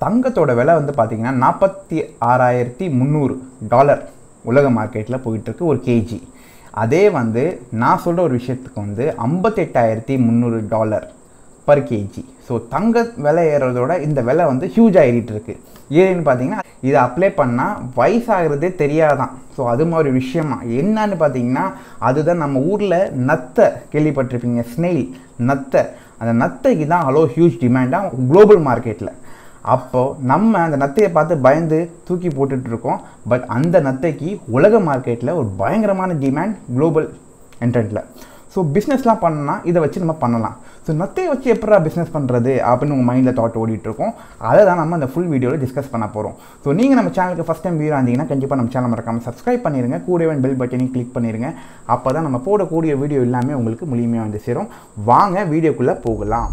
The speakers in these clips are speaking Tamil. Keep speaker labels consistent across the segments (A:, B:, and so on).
A: தங்கத்தோட விலை வந்து பார்த்தீங்கன்னா நாற்பத்தி ஆறாயிரத்தி முந்நூறு டாலர் உலக மார்க்கெட்டில் போயிட்டுருக்கு ஒரு கேஜி அதே வந்து நான் சொல்கிற ஒரு விஷயத்துக்கு வந்து ஐம்பத்தெட்டாயிரத்தி முந்நூறு டாலர் பர் கேஜி ஸோ தங்க விலை ஏறுறதோட இந்த விலை வந்து ஹியூஜாக ஏறிட்டு இருக்கு ஏன்னு பார்த்தீங்கன்னா இதை அப்ளை பண்ணால் வயசாகிறதே தெரியாதான் ஸோ அது மாதிரி விஷயமா என்னன்னு பார்த்தீங்கன்னா அதுதான் நம்ம ஊரில் நத்தை கேள்விப்பட்டிருப்பீங்க ஸ்னெயில் நத்தை அந்த நத்தைக்கு தான் அவ்வளோ ஹியூஜ் டிமாண்டாக குளோபல் மார்க்கெட்டில் அப்போது நம்ம அந்த நத்தையை பார்த்து பயந்து தூக்கி போட்டுட்டு இருக்கோம் பட் அந்த நத்தைக்கு உலக மார்க்கெட்டில் ஒரு பயங்கரமான டிமாண்ட் குளோபல் என்ட்ரண்ட்டில் ஸோ பிஸ்னஸ்லாம் பண்ணால் இதை வச்சு நம்ம பண்ணலாம் ஸோ நத்தையை வச்சு எப்படா பிஸ்னஸ் பண்ணுறது அப்படின்னு உங்கள் மைண்டில் தாட் ஓடிட்டு இருக்கோம் அதை தான் நம்ம அந்த ஃபுல் வீடியோவில் டிஸ்கஸ் பண்ண போகிறோம் ஸோ நீங்கள் நம்ம சேனலுக்கு ஃபஸ்ட் டைம் வியூ இருந்தீங்கன்னா கண்டிப்பாக நம்ம சேனல் மறக்காமல் சப்ஸ்கிரைப் பண்ணிடுங்க கூடவே பெல் பட்டனையும் கிளிக் பண்ணிடுங்க அப்போ தான் நம்ம போடக்கூடிய வீடியோ எல்லாமே உங்களுக்கு முழுமையாக வந்து சேரும் வாங்க வீடியோக்குள்ளே போகலாம்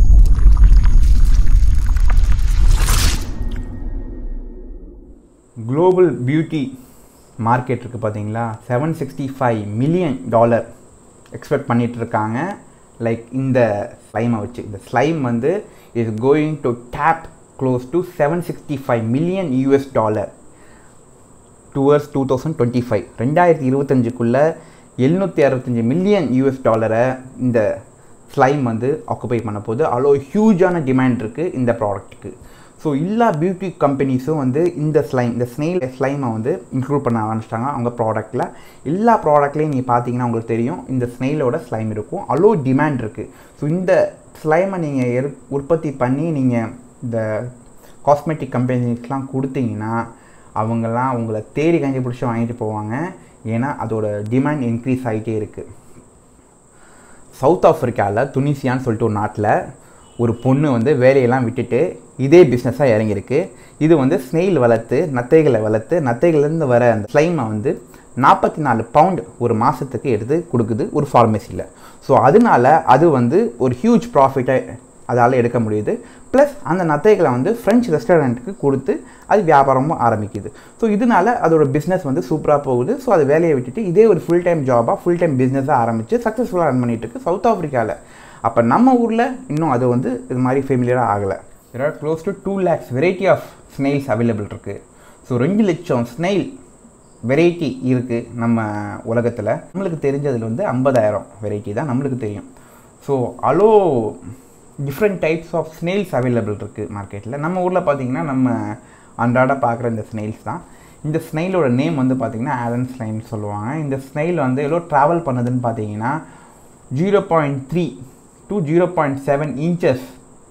A: குளோபல் பியூட்டி மார்க்கெட் இருக்குது பார்த்தீங்களா seven sixty five million dollar expect பண்ணிட்டு இருக்காங்க லைக் இந்த ஸ்லைமை வச்சு இந்த ஸ்லைம் வந்து is going to tap close to seven sixty five million US dollar towards two thousand twenty five ரெண்டாயிரத்தி இருபத்தஞ்சுக்குள்ளே எழுநூற்றி அறுபத்தஞ்சு மில்லியன் யூஎஸ் டாலரை இந்த ஸ்லைம் வந்து ஆக்குபை பண்ண போது அவ்வளோ ஹியூஜான டிமாண்ட் இருக்குது இந்த ப்ராடக்ட்டுக்கு ஸோ எல்லா பியூட்டி கம்பெனிஸும் வந்து இந்த ஸ்லைம் இந்த ஸ்னெயில் ஸ்லைமை வந்து இன்க்ளூட் பண்ண ஆரம்பிச்சிட்டாங்க அவங்க ப்ராடக்ட்டில் எல்லா ப்ராடக்ட்லேயும் நீங்கள் பார்த்தீங்கன்னா உங்களுக்கு தெரியும் இந்த ஸ்னெயிலோட ஸ்லைம் இருக்கும் அவ்வளோ டிமாண்ட் இருக்குது ஸோ இந்த ஸ்லைமை நீங்கள் எரு உற்பத்தி பண்ணி நீங்கள் இந்த காஸ்மெட்டிக் கம்பெனிஸ்லாம் கொடுத்தீங்கன்னா அவங்கெல்லாம் உங்களை தேடி கண்டுபிடிச்சி வாங்கிட்டு போவாங்க ஏன்னா அதோட டிமாண்ட் இன்க்ரீஸ் ஆகிட்டே இருக்குது சவுத் ஆஃப்ரிக்காவில் துனிசியான்னு சொல்லிட்டு ஒரு நாட்டில் ஒரு பொண்ணு வந்து வேலையெல்லாம் விட்டுட்டு இதே பிஸ்னஸாக இறங்கியிருக்கு இது வந்து ஸ்னெயில் வளர்த்து நத்தைகளை வளர்த்து நத்தைகள்லேருந்து வர அந்த ஸ்லைமை வந்து நாற்பத்தி நாலு பவுண்ட் ஒரு மாதத்துக்கு எடுத்து கொடுக்குது ஒரு ஃபார்மசியில் ஸோ அதனால அது வந்து ஒரு ஹியூஜ் ப்ராஃபிட்டை அதால் எடுக்க முடியுது ப்ளஸ் அந்த நத்தைகளை வந்து ஃப்ரெஞ்ச் ரெஸ்டாரண்ட்டுக்கு கொடுத்து அது வியாபாரமும் ஆரம்பிக்குது ஸோ இதனால அதோட பிஸ்னஸ் வந்து சூப்பராக போகுது ஸோ அது வேலையை விட்டுட்டு இதே ஒரு ஃபுல் டைம் ஜாபாக ஃபுல் டைம் பிஸ்னஸாக ஆரம்பித்து சக்ஸஸ்ஃபுல்லாக ரன் பண்ணிட்டு இருக்கு சவுத் ஆஃப்ரிக்காவில் அப்போ நம்ம ஊரில் இன்னும் அது வந்து இது மாதிரி ஃபெமிலியராக ஆகலை there are close to two lakhs variety of snails available இருக்குது ஸோ ரெண்டு லட்சம் ஸ்னெயில் வெரைட்டி இருக்குது நம்ம உலகத்தில் நம்மளுக்கு தெரிஞ்சதில் வந்து ஐம்பதாயிரம் வெரைட்டி தான் நம்மளுக்கு தெரியும் so also different types of snails available இருக்குது மார்க்கெட்டில் நம்ம ஊரில் பார்த்திங்கன்னா நம்ம அன்றாட பார்க்குற இந்த ஸ்னெயில்ஸ் தான் இந்த ஸ்னெயிலோட நேம் வந்து பார்த்திங்கன்னா ஆலன் ஸ்னைல் சொல்லுவாங்க இந்த ஸ்னெயில் வந்து எவ்வளோ ட்ராவல் பண்ணுதுன்னு பார்த்தீங்கன்னா zero point three to zero point seven inches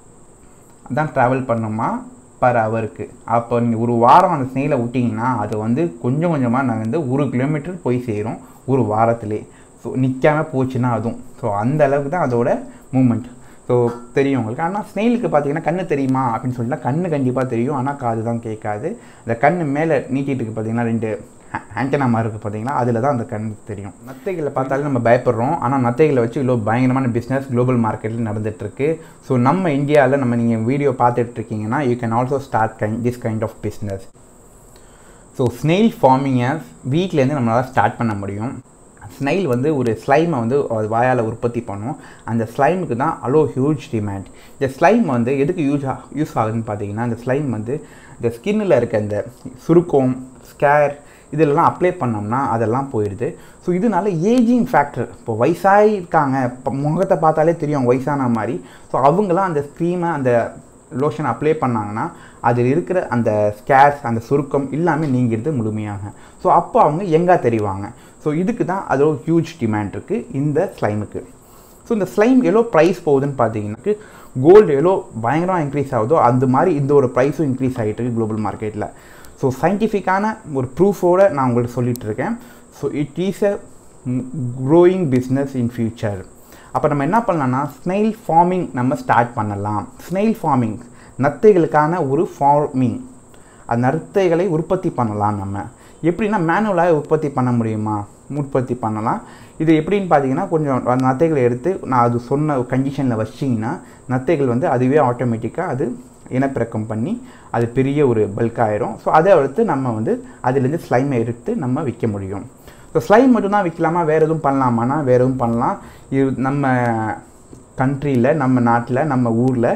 A: தான் ட்ராவல் பண்ணுமா பர் ஹவருக்கு அப்போ நீங்கள் ஒரு வாரம் அந்த ஸ்னெயிலை விட்டிங்கன்னா அது வந்து கொஞ்சம் கொஞ்சமாக நாங்கள் வந்து ஒரு கிலோமீட்டர் போய் சேரும் ஒரு வாரத்திலே ஸோ நிற்காம போச்சுன்னா அதுவும் ஸோ அந்த அளவுக்கு தான் அதோட மூமெண்ட் ஸோ தெரியும் உங்களுக்கு ஆனால் ஸ்னெயிலுக்கு பார்த்தீங்கன்னா கண்ணு தெரியுமா அப்படின்னு சொல்லிட்டு கண்ணு கண்டிப்பாக தெரியும் ஆனால் காது தான் கேட்காது அந்த கண்ணு மேலே நீட்டிட்டு இருக்கு பார்த்தீங்கன்னா ரெண்டு ஆண்டனா மாதிரி இருக்குது பார்த்தீங்களா அதில் தான் அந்த கண் தெரியும் நத்தைகளை பார்த்தாலே நம்ம பயப்படுறோம் ஆனால் நத்தைகளை வச்சு இவ்வளோ பயங்கரமான பிஸ்னஸ் குளோபல் மார்க்கெட்டில் நடந்துகிட்ருக்கு ஸோ நம்ம இந்தியாவில் நம்ம நீங்கள் வீடியோ பார்த்துட்டு இருக்கீங்கன்னா you can also start kind this kind of business so snail ஃபார்மிங்கை வீட்டிலேருந்து நம்மளால் ஸ்டார்ட் பண்ண முடியும் ஸ்னைல் வந்து ஒரு ஸ்லைமை வந்து அது வாயால் உற்பத்தி பண்ணும் அந்த ஸ்லைமுக்கு தான் அலோ ஹியூஜ் டிமாண்ட் இந்த ஸ்லைம் வந்து எதுக்கு யூஸ் யூஸ் ஆகுதுன்னு பார்த்தீங்கன்னா இந்த ஸ்லைம் வந்து இந்த ஸ்கின்னில் இருக்க இந்த சுருக்கம் ஸ்கேர் இதிலெல்லாம் அப்ளை பண்ணோம்னா அதெல்லாம் போயிடுது ஸோ இதனால ஏஜிங் ஃபேக்டர் இப்போ வயசாகி இருக்காங்க இப்போ முகத்தை பார்த்தாலே தெரியும் வயசான மாதிரி ஸோ அவங்களாம் அந்த க்ரீமை அந்த லோஷன் அப்ளை பண்ணாங்கன்னா அதில் இருக்கிற அந்த ஸ்கேர்ஸ் அந்த சுருக்கம் எல்லாமே நீங்கிறது முழுமையாக ஸோ அப்போ அவங்க எங்கே தெரிவாங்க ஸோ இதுக்கு தான் அதோட ஹியூஜ் டிமாண்ட் இருக்குது இந்த ஸ்லைமுக்கு ஸோ இந்த ஸ்லைம் எவ்வளோ ப்ரைஸ் போகுதுன்னு பார்த்தீங்கன்னா கோல்டு எவ்வளோ பயங்கரமாக இன்க்ரீஸ் ஆகுதோ அந்த மாதிரி இந்த ஒரு ப்ரைஸும் இன்க்ரீஸ் ஆகிட்டு இருக்கு குளோபல் மார்க்கெட்டில் ஸோ சயின்டிஃபிக்கான ஒரு ப்ரூஃபோடு நான் உங்களுக்கு சொல்லிட்டு இருக்கேன் so it is a growing business in future அப்போ நம்ம என்ன பண்ணலாம்னா ஸ்னெயில் ஃபார்மிங் நம்ம ஸ்டார்ட் பண்ணலாம் ஸ்னெயில் ஃபார்மிங் நத்தைகளுக்கான ஒரு ஃபார்மிங் அந்த நத்தைகளை உற்பத்தி பண்ணலாம் நம்ம எப்படின்னா மேனுவலாக உற்பத்தி பண்ண முடியுமா உற்பத்தி பண்ணலாம் இது எப்படின்னு பார்த்தீங்கன்னா கொஞ்சம் அந்த நத்தைகளை எடுத்து நான் அது சொன்ன கண்டிஷனில் வச்சிங்கன்னா நத்தைகள் வந்து அதுவே ஆட்டோமேட்டிக்காக அது இனப்பெருக்கம் பண்ணி அது பெரிய ஒரு பல்க் ஆயிரும் ஸோ அதை எடுத்து நம்ம வந்து அதுலேருந்து ஸ்லைமை எடுத்து நம்ம விற்க முடியும் ஸோ ஸ்லைம் மட்டும்தான் விற்கலாமா வேறு எதுவும் பண்ணலாமானா வேறு எதுவும் பண்ணலாம் இது நம்ம கண்ட்ரியில் நம்ம நாட்டில் நம்ம ஊரில்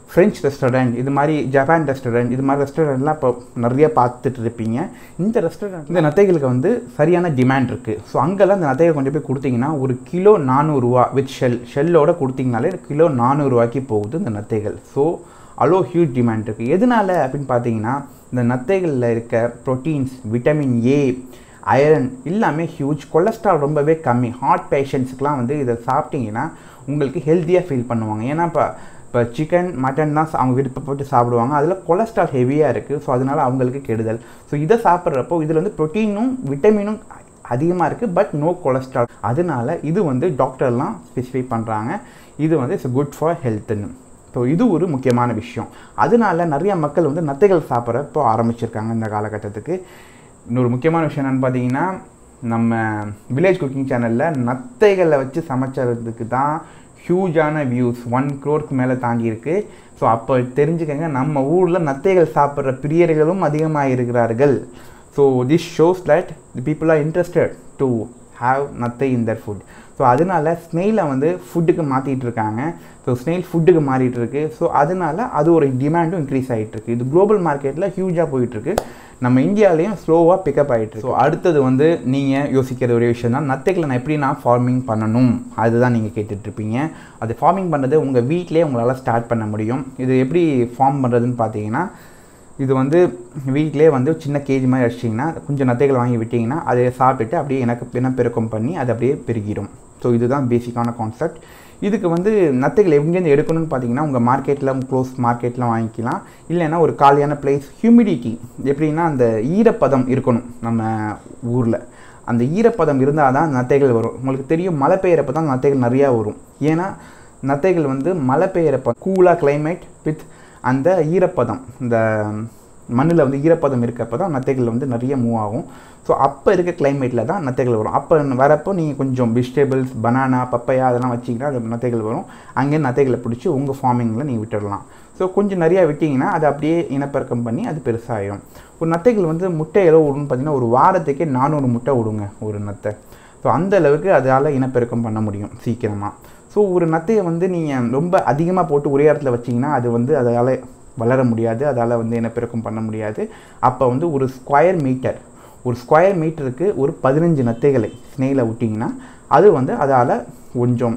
A: ஃப்ரெஞ்ச் ரெஸ்டாரண்ட் இது மாதிரி ஜப்பான் ரெஸ்டாரண்ட் இது மாதிரி ரெஸ்டாரண்ட்லாம் இப்போ நிறைய பார்த்துட்டு இருப்பீங்க இந்த ரெஸ்டாரண்ட் இந்த நத்தைகளுக்கு வந்து சரியான டிமாண்ட் இருக்குது ஸோ அங்கெல்லாம் இந்த நத்தைகள் கொண்டு போய் கொடுத்தீங்கன்னா ஒரு கிலோ நானூறுரூவா வித் ஷெல் ஷெல்லோட கொடுத்தீங்கனாலே கிலோ நானூறுரூவாய்க்கு போகுது இந்த நத்தைகள் ஸோ அவ்வளோ ஹியூஜ் டிமாண்ட் இருக்குது எதனால அப்படின்னு பார்த்தீங்கன்னா இந்த நத்தைகளில் இருக்க ப்ரோட்டீன்ஸ் விட்டமின் ஏ அயரன் எல்லாமே ஹியூஜ் கொலஸ்ட்ரால் ரொம்பவே கம்மி ஹார்ட் பேஷண்ட்ஸுக்கெலாம் வந்து இதை சாப்பிட்டீங்கன்னா உங்களுக்கு ஹெல்த்தியாக ஃபீல் பண்ணுவாங்க ஏன்னா இப்போ இப்போ சிக்கன் மட்டன் தான் அவங்க விருப்பப்பட்டு சாப்பிடுவாங்க அதில் கொலஸ்ட்ரால் ஹெவியாக இருக்குது ஸோ அதனால் அவங்களுக்கு கெடுதல் ஸோ இதை சாப்பிட்றப்போ இதில் வந்து ப்ரோட்டீனும் விட்டமினும் அதிகமாக இருக்குது பட் நோ கொலஸ்ட்ரால் அதனால இது வந்து டாக்டர்லாம் ஸ்பெசிஃபை பண்ணுறாங்க இது வந்து இட்ஸ் குட் ஃபார் ஹெல்த்துன்னு ஸோ இது ஒரு முக்கியமான விஷயம் அதனால நிறைய மக்கள் வந்து நத்தைகள் சாப்பிட்ற இப்போ ஆரம்பிச்சிருக்காங்க இந்த காலகட்டத்துக்கு இன்னொரு முக்கியமான விஷயம் என்னென்னு பார்த்தீங்கன்னா நம்ம வில்லேஜ் குக்கிங் சேனலில் நத்தைகளை வச்சு சமைச்சதுக்கு தான் ஹியூஜான வியூஸ் ஒன் க்ரோருக்கு மேலே தாண்டி இருக்கு ஸோ அப்போ தெரிஞ்சுக்கங்க நம்ம ஊரில் நத்தைகள் சாப்பிட்ற பிரியர்களும் அதிகமாக இருக்கிறார்கள் so this shows that the people are interested to have நத்தை இன் தர் ஃபுட் ஸோ அதனால ஸ்னெயிலை வந்து ஃபுட்டுக்கு மாற்றிட்டு இருக்காங்க ஸோ ஸ்னெயில் ஃபுட்டுக்கு மாறிட்டு இருக்கு ஸோ அதனால அது ஒரு டிமாண்டும் இன்க்ரீஸ் ஆகிட்டு இருக்கு இது குளோபல் மார்க்கெட்டில் ஹியூஜாக போயிட்டுருக்கு நம்ம இந்தியாவிலையும் ஸ்லோவாக பிக்கப் ஆகிட்டு ஸோ அடுத்தது வந்து நீங்கள் யோசிக்கிற ஒரு விஷயம் தான் நத்தைகளை நான் எப்படி நான் ஃபார்மிங் பண்ணணும் அதுதான் நீங்கள் கேட்டுட்ருப்பீங்க அது ஃபார்மிங் பண்ணுறது உங்கள் வீட்டிலே உங்களால் ஸ்டார்ட் பண்ண முடியும் இது எப்படி ஃபார்ம் பண்ணுறதுன்னு பார்த்தீங்கன்னா இது வந்து வீட்டிலே வந்து சின்ன கேஜி மாதிரி வச்சிட்டிங்கன்னா கொஞ்சம் நத்தைகள் வாங்கி விட்டிங்கன்னா அதை சாப்பிட்டுட்டு அப்படியே எனக்கு இனப்பெருக்கம் பண்ணி அது அப்படியே பெருகிடும் ஸோ இதுதான் பேசிக்கான கான்செப்ட் இதுக்கு வந்து நத்தைகள் எங்கேருந்து எடுக்கணும்னு பார்த்தீங்கன்னா உங்கள் மார்க்கெட்டில் க்ளோஸ் மார்க்கெட்டில் வாங்கிக்கலாம் இல்லைன்னா ஒரு காலியான பிளேஸ் ஹியூமிடிட்டி எப்படின்னா அந்த ஈரப்பதம் இருக்கணும் நம்ம ஊரில் அந்த ஈரப்பதம் இருந்தால் தான் நத்தைகள் வரும் உங்களுக்கு தெரியும் மழை பெய்யறப்ப தான் நத்தைகள் நிறையா வரும் ஏன்னா நத்தைகள் வந்து மழை பெய்யறப்ப கூலாக கிளைமேட் வித் அந்த ஈரப்பதம் இந்த மண்ணில் வந்து ஈரப்பதம் இருக்கப்போ தான் நத்தைகள் வந்து நிறைய மூவ் ஆகும் ஸோ அப்போ இருக்க கிளைமேட்டில் தான் நத்தைகள் வரும் அப்போ வரப்போ நீங்கள் கொஞ்சம் வெஜிடபிள்ஸ் பனானா பப்பையா அதெல்லாம் வச்சிங்கன்னா அது நத்தைகள் வரும் அங்கேயே நத்தைகளை பிடிச்சி உங்கள் ஃபார்மிங்கில் நீங்கள் விட்டுடலாம் ஸோ கொஞ்சம் நிறையா விட்டிங்கன்னா அது அப்படியே இனப்பெருக்கம் பண்ணி அது பெருசாகிடும் ஒரு நத்தைகள் வந்து முட்டை எவ்வளோ விடுன்னு பார்த்தீங்கன்னா ஒரு வாரத்துக்கே நானூறு முட்டை விடுங்க ஒரு நத்தை ஸோ அந்த அளவுக்கு அதால் இனப்பெருக்கம் பண்ண முடியும் சீக்கிரமாக ஸோ ஒரு நத்தையை வந்து நீங்கள் ரொம்ப அதிகமாக போட்டு ஒரே இடத்துல வச்சிங்கன்னா அது வந்து அதால் வளர முடியாது அதால் வந்து இனப்பெருக்கம் பண்ண முடியாது அப்போ வந்து ஒரு ஸ்கொயர் மீட்டர் ஒரு ஸ்கொயர் மீட்டருக்கு ஒரு பதினஞ்சு நத்தைகளை ஸ்னெயிலை விட்டிங்கன்னா அது வந்து அதால் கொஞ்சம்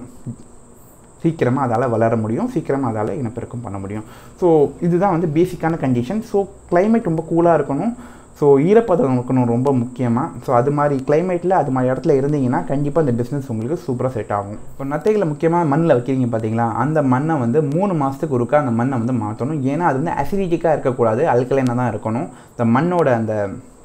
A: சீக்கிரமாக அதால் வளர முடியும் சீக்கிரமாக அதால் இனப்பெருக்கம் பண்ண முடியும் ஸோ இதுதான் வந்து பேசிக்கான கண்டிஷன் ஸோ கிளைமேட் ரொம்ப கூலாக இருக்கணும் ஸோ ஈரப்பதம் இருக்கணும் ரொம்ப முக்கியமாக ஸோ அது மாதிரி கிளைமேட்டில் அது மாதிரி இடத்துல இருந்தீங்கன்னா கண்டிப்பாக இந்த பிஸ்னஸ் உங்களுக்கு சூப்பராக செட் ஆகும் இப்போ நத்தைகளை முக்கியமாக மண்ணில் வைக்கிறீங்க பார்த்தீங்களா அந்த மண்ணை வந்து மூணு மாதத்துக்கு ஒருக்கா அந்த மண்ணை வந்து மாற்றணும் ஏன்னா அது வந்து அசிடிட்டிக்காக இருக்கக்கூடாது அல்கலைனாக தான் இருக்கணும் இந்த மண்ணோட அந்த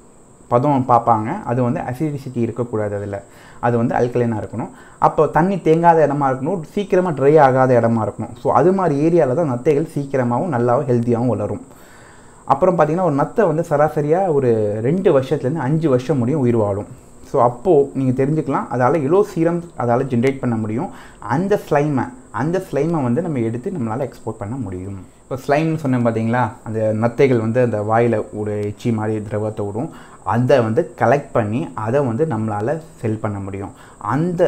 A: பதம் பார்ப்பாங்க அது வந்து அசிடிசிட்டி இருக்கக்கூடாது அதில் அது வந்து அல்கலைனாக இருக்கணும் அப்போ தண்ணி தேங்காத இடமா இருக்கணும் சீக்கிரமாக ட்ரை ஆகாத இடமா இருக்கணும் ஸோ அது மாதிரி ஏரியாவில் தான் நத்தைகள் சீக்கிரமாகவும் நல்லாவும் ஹெல்த்தியாகவும் வளரும் அப்புறம் பார்த்திங்கன்னா ஒரு நத்தை வந்து சராசரியாக ஒரு ரெண்டு வருஷத்துலேருந்து அஞ்சு வருஷம் முடியும் உயிர் வாழும் ஸோ அப்போது நீங்கள் தெரிஞ்சுக்கலாம் அதால் எவ்வளோ சீரம் அதால் ஜென்ரேட் பண்ண முடியும் அந்த ஸ்லைமை அந்த ஸ்லைமை வந்து நம்ம எடுத்து நம்மளால் எக்ஸ்போர்ட் பண்ண முடியும் இப்போ ஸ்லைம்னு சொன்னேன் பார்த்தீங்களா அந்த நத்தைகள் வந்து அந்த வாயில் ஒரு எச்சி மாதிரி திரவத்தை விடும் அதை வந்து கலெக்ட் பண்ணி அதை வந்து நம்மளால் செல் பண்ண முடியும் அந்த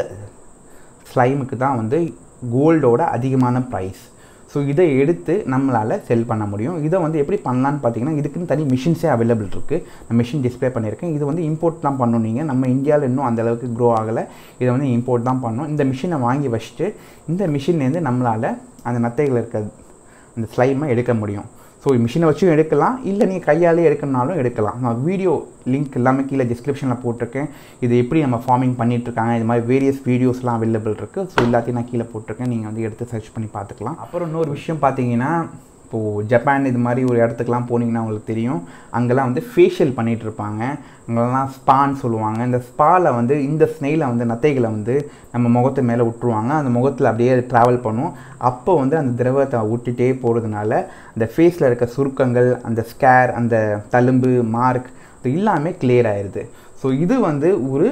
A: ஸ்லைமுக்கு தான் வந்து கோல்டோட அதிகமான ப்ரைஸ் ஸோ இதை எடுத்து நம்மளால் செல் பண்ண முடியும் இதை வந்து எப்படி பண்ணலான்னு பார்த்தீங்கன்னா இதுக்குன்னு தனி மிஷின்ஸே அவைலபிள் இருக்குது நான் மிஷின் டிஸ்பிளே பண்ணியிருக்கேன் இது வந்து இம்போர்ட் தான் பண்ணணும் நீங்கள் நம்ம இந்தியாவில் இன்னும் அந்தளவுக்கு க்ரோ ஆகலை இதை வந்து இம்போர்ட் தான் பண்ணணும் இந்த மிஷினை வாங்கி வச்சுட்டு இந்த மிஷின்லேருந்து நம்மளால் அந்த நத்தைகள் இருக்க அந்த ஸ்லைமை எடுக்க முடியும் ஸோ மிஷினை வச்சும் எடுக்கலாம் இல்லை நீங்கள் கையாலே எடுக்கணுனாலும் எடுக்கலாம் நான் வீடியோ லிங்க் எல்லாமே கீழே டிஸ்கிரிப்ஷனில் போட்டிருக்கேன் இது எப்படி நம்ம ஃபார்மிங் பண்ணிகிட்ருக்காங்க இது மாதிரி வேரியஸ் வீடியோஸ்லாம் அவைலபிள் இருக்குது ஸோ எல்லாத்தையும் நான் கீழே போட்டிருக்கேன் நீங்கள் வந்து எடுத்து சர்ச் பண்ணி பார்த்துக்கலாம் அப்புறம் இன்னொரு விஷயம் பார்த்தீங்கன்னா இப்போது ஜப்பான் இது மாதிரி ஒரு இடத்துக்குலாம் போனீங்கன்னா உங்களுக்கு தெரியும் அங்கெல்லாம் வந்து ஃபேஷியல் பண்ணிகிட்டு இருப்பாங்க அங்கெல்லாம் ஸ்பான்னு சொல்லுவாங்க இந்த ஸ்பாவில் வந்து இந்த ஸ்னெயிலை வந்து நத்தைகளை வந்து நம்ம முகத்து மேலே விட்டுருவாங்க அந்த முகத்தில் அப்படியே ட்ராவல் பண்ணும் அப்போ வந்து அந்த திரவத்தை விட்டுட்டே போகிறதுனால அந்த ஃபேஸில் இருக்க சுருக்கங்கள் அந்த ஸ்கேர் அந்த தழும்பு மார்க் இது எல்லாமே கிளியர் ஆயிடுது ஸோ இது வந்து ஒரு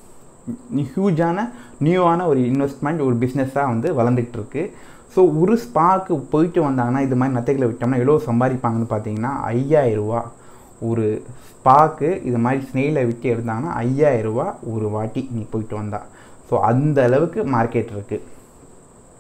A: ஹியூஜான நியூவான ஒரு இன்வெஸ்ட்மெண்ட் ஒரு பிஸ்னஸாக வந்து வளர்ந்துக்கிட்டு இருக்கு ஸோ ஒரு ஸ்பாக்கு போயிட்டு வந்தாங்கன்னா இது மாதிரி நத்தைகளை விட்டோம்னா எவ்வளோ சம்பாதிப்பாங்கன்னு பார்த்தீங்கன்னா ஐயாயிரரூவா ஒரு ஸ்பாக்கு இது மாதிரி ஸ்னெயிலை விட்டு எடுத்தாங்கன்னா ஐயாயிரரூவா ஒரு வாட்டி நீ போயிட்டு வந்தா ஸோ அந்த அளவுக்கு மார்க்கெட் இருக்குது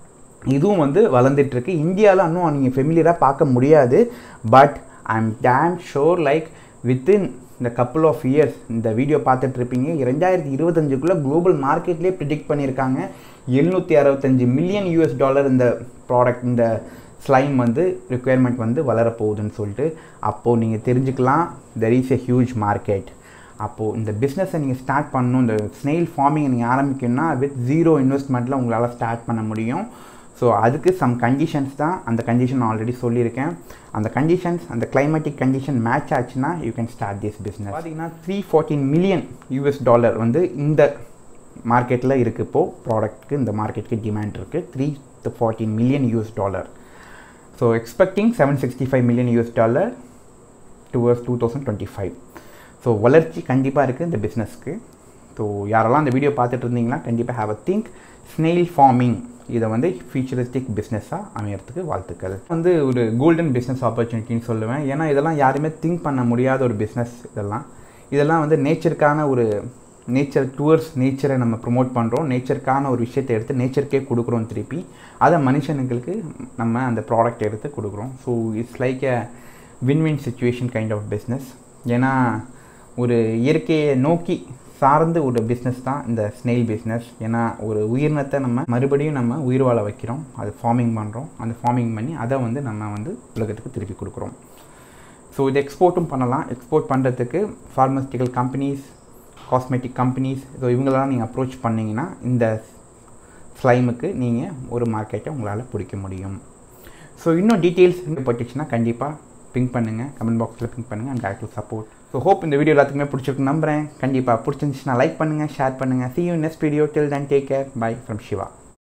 A: இதுவும் வந்து வளர்ந்துட்டுருக்கு இந்தியாவில் இன்னும் நீங்கள் ஃபெமிலியராக பார்க்க முடியாது but I am damn sure like within இந்த கப்புள் ஆஃப் இயர்ஸ் இந்த வீடியோ பார்த்துட்டு இருப்பீங்க ரெண்டாயிரத்தி இருபத்தஞ்சுக்குள்ளே குளோபல் மார்க்கெட்லேயே ப்ரிடிக்ட் பண்ணியிருக்காங்க எழுநூற்றி அறுபத்தஞ்சு மில்லியன் யூஎஸ் டாலர் இந்த ப்ராடக்ட் இந்த ஸ்லைம் வந்து ரிக்குயர்மெண்ட் வந்து வளரப்போகுதுன்னு சொல்லிட்டு அப்போது நீங்கள் தெரிஞ்சுக்கலாம் there is a huge market அப்போது இந்த பிஸ்னஸை நீங்கள் ஸ்டார்ட் பண்ணணும் இந்த ஸ்னெயில் ஃபார்மிங்கை நீங்கள் ஆரம்பிக்கணும்னா வித் ஜீரோ இன்வெஸ்ட்மெண்ட்டில் உங்களால் ஸ்டார்ட் பண்ண முடியும் ஸோ அதுக்கு சம் கண்டிஷன்ஸ் தான் அந்த கண்டிஷன் ஆல்ரெடி சொல்லியிருக்கேன் அந்த கண்டிஷன்ஸ் அந்த கிளைமேட்டிக் கண்டிஷன் மேட்ச் ஆச்சுன்னா you can start this business பார்த்தீங்கன்னா three fourteen million US dollar வந்து இந்த மார்க்கெட்டில் இருக்குது இப்போது ப்ராடக்ட்டுக்கு இந்த மார்க்கெட்டுக்கு டிமாண்ட் இருக்குது three fourteen million US dollar so expecting seven sixty five million US dollar towards two thousand twenty five so வளர்ச்சி கண்டிப்பாக இருக்குது இந்த பிஸ்னஸ்க்கு ஸோ யாரெல்லாம் இந்த வீடியோ பார்த்துட்டு இருந்தீங்கன்னா கண்டிப்பாக have a think snail farming இதை வந்து ஃபியூச்சரிஸ்டிக் பிஸ்னஸாக அமையறதுக்கு வாழ்த்துக்கள் வந்து ஒரு கோல்டன் பிஸ்னஸ் ஆப்பர்ச்சுனிட்டின்னு சொல்லுவேன் ஏன்னா இதெல்லாம் யாருமே திங்க் பண்ண முடியாத ஒரு பிஸ்னஸ் இதெல்லாம் இதெல்லாம் வந்து நேச்சருக்கான ஒரு நேச்சர் டூர்ஸ் நேச்சரை நம்ம ப்ரொமோட் பண்ணுறோம் நேச்சருக்கான ஒரு விஷயத்தை எடுத்து நேச்சருக்கே கொடுக்குறோம் திருப்பி அதை மனுஷனுங்களுக்கு நம்ம அந்த ப்ராடக்ட் எடுத்து கொடுக்குறோம் so it's like a win win situation kind of business ஏன்னா ஒரு இயற்கையை நோக்கி சார்ந்து ஒரு பிஸ்னஸ் தான் இந்த ஸ்னெயில் பிஸ்னஸ் ஏன்னா ஒரு உயிரினத்தை நம்ம மறுபடியும் நம்ம உயிர் வாழ வைக்கிறோம் அது ஃபார்மிங் பண்ணுறோம் அந்த ஃபார்மிங் பண்ணி அதை வந்து நம்ம வந்து உலகத்துக்கு திருப்பி கொடுக்குறோம் ஸோ இது எக்ஸ்போர்ட்டும் பண்ணலாம் எக்ஸ்போர்ட் பண்ணுறதுக்கு pharmaceutical companies cosmetic companies so இவங்களெல்லாம் நீங்கள் அப்ரோச் பண்ணிங்கன்னா இந்த ஸ்லைமுக்கு நீங்கள் ஒரு மார்க்கெட்டை உங்களால் பிடிக்க முடியும் ஸோ இன்னும் டீட்டெயில்ஸ் பட்டுச்சுன்னா கண்டிப்பாக பிங்க் பண்ணுங்கள் கமெண்ட் பாக்ஸில் பிங்க் பண்ணுங்கள் and direct support so hope இந்த வீடியோ எல்லாத்துக்குமே பிடிச்சிருக்கு நம்புறேன் கண்டிப்பாக பிடிச்சிருந்துச்சுன்னா லைக் பண்ணுங்கள் ஷேர் பண்ணுங்கள் see you next video till then take care bye from Siva